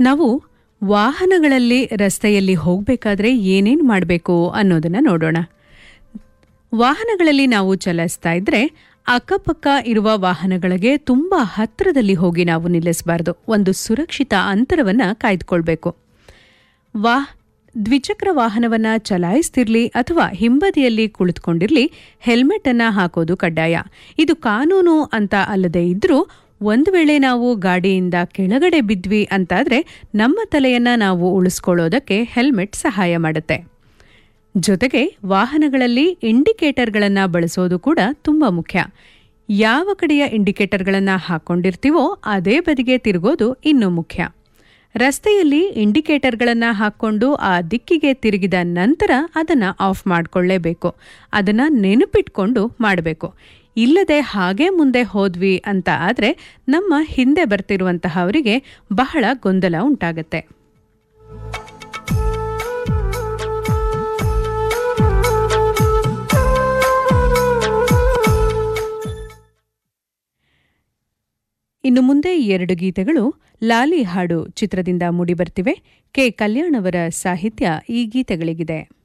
ನಾವು ವಾಹನಗಳಲ್ಲಿ ರಸ್ತೆಯಲ್ಲಿ ಹೋಗಬೇಕಾದ್ರೆ ಏನೇನು ಮಾಡಬೇಕು ಅನ್ನೋದನ್ನ ನೋಡೋಣ ವಾಹನಗಳಲ್ಲಿ ನಾವು ಚಲಾಯಿಸ್ತಾ ಇದ್ರೆ ಅಕ್ಕಪಕ್ಕ ಇರುವ ವಾಹನಗಳಿಗೆ ತುಂಬಾ ಹತ್ತಿರದಲ್ಲಿ ಹೋಗಿ ನಾವು ನಿಲ್ಲಿಸಬಾರ್ದು ಒಂದು ಸುರಕ್ಷಿತ ಅಂತರವನ್ನ ಕಾಯ್ದುಕೊಳ್ಬೇಕು ವಾ ದ್ವಿಚಕ್ರ ವಾಹನವನ್ನ ಚಲಾಯಿಸ್ತಿರ್ಲಿ ಅಥವಾ ಹಿಂಬದಿಯಲ್ಲಿ ಕುಳಿತುಕೊಂಡಿರ್ಲಿ ಹೆಲ್ಮೆಟ್ ಅನ್ನ ಹಾಕೋದು ಕಡ್ಡಾಯ ಇದು ಕಾನೂನು ಅಂತ ಅಲ್ಲದೆ ಇದ್ರೂ ಒಂದು ವೇಳೆ ನಾವು ಗಾಡಿಯಿಂದ ಕೆಳಗಡೆ ಬಿದ್ವಿ ಅಂತಾದ್ರೆ ನಮ್ಮ ತಲೆಯನ್ನ ನಾವು ಉಳಿಸ್ಕೊಳ್ಳೋದಕ್ಕೆ ಹೆಲ್ಮೆಟ್ ಸಹಾಯ ಮಾಡುತ್ತೆ ಜೊತೆಗೆ ವಾಹನಗಳಲ್ಲಿ ಇಂಡಿಕೇಟರ್ಗಳನ್ನು ಬಳಸೋದು ಕೂಡ ತುಂಬಾ ಮುಖ್ಯ ಯಾವ ಕಡೆಯ ಇಂಡಿಕೇಟರ್ಗಳನ್ನು ಹಾಕೊಂಡಿರ್ತೀವೋ ಅದೇ ಬದಿಗೆ ತಿರುಗೋದು ಇನ್ನೂ ಮುಖ್ಯ ರಸ್ತೆಯಲ್ಲಿ ಇಂಡಿಕೇಟರ್ಗಳನ್ನು ಹಾಕ್ಕೊಂಡು ಆ ದಿಕ್ಕಿಗೆ ತಿರುಗಿದ ನಂತರ ಅದನ್ನು ಆಫ್ ಮಾಡಿಕೊಳ್ಳೇಬೇಕು ಅದನ್ನು ನೆನಪಿಟ್ಕೊಂಡು ಮಾಡಬೇಕು ಇಲ್ಲದೆ ಹಾಗೆ ಮುಂದೆ ಹೋದ್ವಿ ಅಂತ ಆದರೆ ನಮ್ಮ ಹಿಂದೆ ಬರ್ತಿರುವಂತಹವರಿಗೆ ಬಹಳ ಗೊಂದಲ ಉಂಟಾಗತ್ತೆ ಇನ್ನು ಮುಂದೆ ಎರಡು ಗೀತೆಗಳು ಲಾಲಿ ಹಾಡು ಚಿತ್ರದಿಂದ ಮೂಡಿಬರ್ತಿವೆ ಕೆ ಕಲ್ಯಾಣವರ ಸಾಹಿತ್ಯ ಈ ಗೀತೆಗಳಿಗಿದೆ